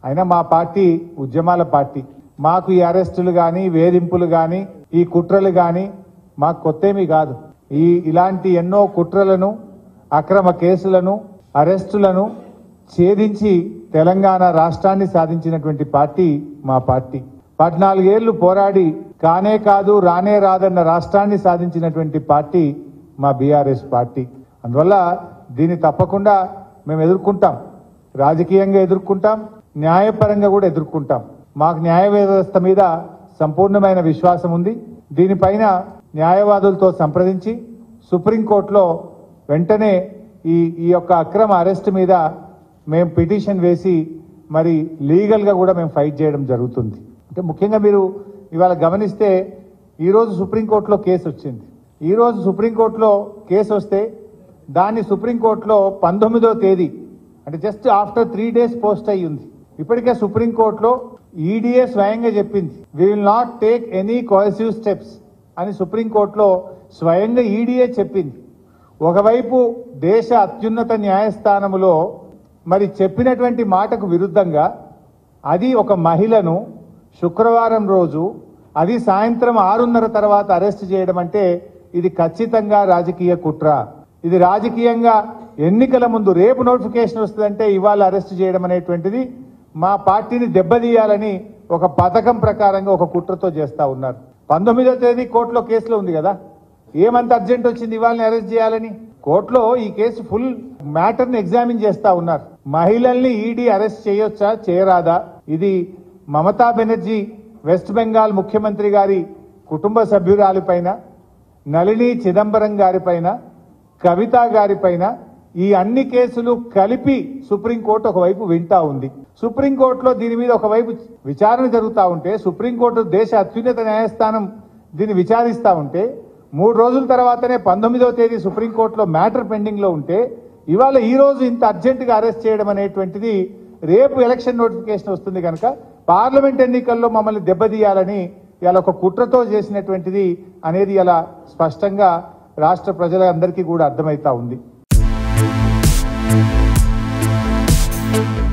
అయినా మా పార్టీ ఉద్యమాల పార్టీ మాకు ఈ అరెస్టులు కానీ వేధింపులు కానీ ఈ కుట్రలు కానీ మాకు కొత్తేమీ కాదు ఈ ఇలాంటి ఎన్నో కుట్రలను అక్రమ కేసులను అరెస్టులను ఛేదించి తెలంగాణ రాష్ట్రాన్ని సాధించినటువంటి పార్టీ మా పార్టీ పద్నాలుగేళ్లు పోరాడి కానే కాదు రానే రాదన్న రాష్ట్రాన్ని సాధించినటువంటి పార్టీ మా బీఆర్ఎస్ పార్టీ అందువల్ల దీన్ని తప్పకుండా మేము ఎదుర్కొంటాం రాజకీయంగా ఎదుర్కొంటాం న్యాయపరంగా కూడా ఎదుర్కొంటాం మాకు న్యాయ వ్యవస్థ మీద సంపూర్ణమైన విశ్వాసం ఉంది దీనిపైన న్యాయవాదులతో సంప్రదించి సుప్రీంకోర్టులో వెంటనే ఈ ఈ యొక్క అక్రమ అరెస్ట్ మీద మేము పిటిషన్ వేసి మరి లీగల్గా కూడా మేము ఫైట్ చేయడం జరుగుతుంది అంటే ముఖ్యంగా మీరు ఇవాళ గమనిస్తే ఈరోజు సుప్రీంకోర్టులో కేసు వచ్చింది ఈరోజు సుప్రీంకోర్టులో కేసు వస్తే దాన్ని సుప్రీంకోర్టులో పంతొమ్మిదో తేదీ అంటే just after three days post అయ్యి ఉంది ఇప్పటికే సుప్రీంకోర్టులో ఈడీఏ స్వయంగా చెప్పింది we will not take any coercive steps అని సుప్రీంకోర్టులో స్వయంగా ఈడీఏ చెప్పింది ఒకవైపు దేశ అత్యున్నత న్యాయస్థానములో మరి చెప్పినటువంటి మాటకు విరుద్ధంగా అది ఒక మహిళను శుక్రవారం రోజు అది సాయంత్రం ఆరున్నర తర్వాత అరెస్ట్ చేయడం అంటే ఇది ఖచ్చితంగా రాజకీయ కుట్ర ఇది రాజకీయంగా ఎన్నికల ముందు రేపు నోటిఫికేషన్ వస్తుందంటే ఇవాళ అరెస్ట్ చేయడం అనేటువంటిది మా పార్టీని దెబ్బతీయాలని ఒక పథకం ప్రకారంగా ఒక కుట్రతో చేస్తా ఉన్నారు పంతొమ్మిదో తేదీ కోర్టులో కేసులో ఉంది కదా ఏమంత అర్జెంట్ వచ్చింది ఇవాళని అరెస్ట్ చేయాలని కోర్టులో ఈ కేసు ఫుల్ మ్యాటర్ ని ఎగ్జామిన్ చేస్తా ఉన్నారు మహిళల్ని ఈడీ అరెస్ట్ చేయొచ్చా చేయరాదా ఇది మమతా బెనర్జీ వెస్ట్ బెంగాల్ ముఖ్యమంత్రి గారి కుటుంబ సభ్యురాలిపైన నళిని చిదంబరం గారిపైన కవిత గారిపైన ఈ అన్ని కేసులు కలిపి సుప్రీంకోర్టు ఒకవైపు వింటా ఉంది సుప్రీంకోర్టులో దీని మీద ఒకవైపు విచారణ జరుగుతూ ఉంటే సుప్రీంకోర్టు దేశ అత్యున్నత న్యాయస్థానం దీన్ని విచారిస్తా ఉంటే మూడు రోజుల తర్వాతనే పంతొమ్మిదవ తేదీ సుప్రీంకోర్టులో మ్యాటర్ పెండింగ్ లో ఉంటే ఇవాళ ఈ రోజు ఇంత అర్జెంట్ గా అరెస్ట్ చేయడం అనేటువంటిది రేపు ఎలక్షన్ నోటిఫికేషన్ వస్తుంది కనుక పార్లమెంట్ ఎన్నికల్లో మమ్మల్ని దెబ్బతీయాలని ఇలా ఒక కుట్రతో చేసినటువంటిది అనేది ఇలా స్పష్టంగా రాష్ట్ర ప్రజలందరికీ కూడా అర్థమవుతా ఉంది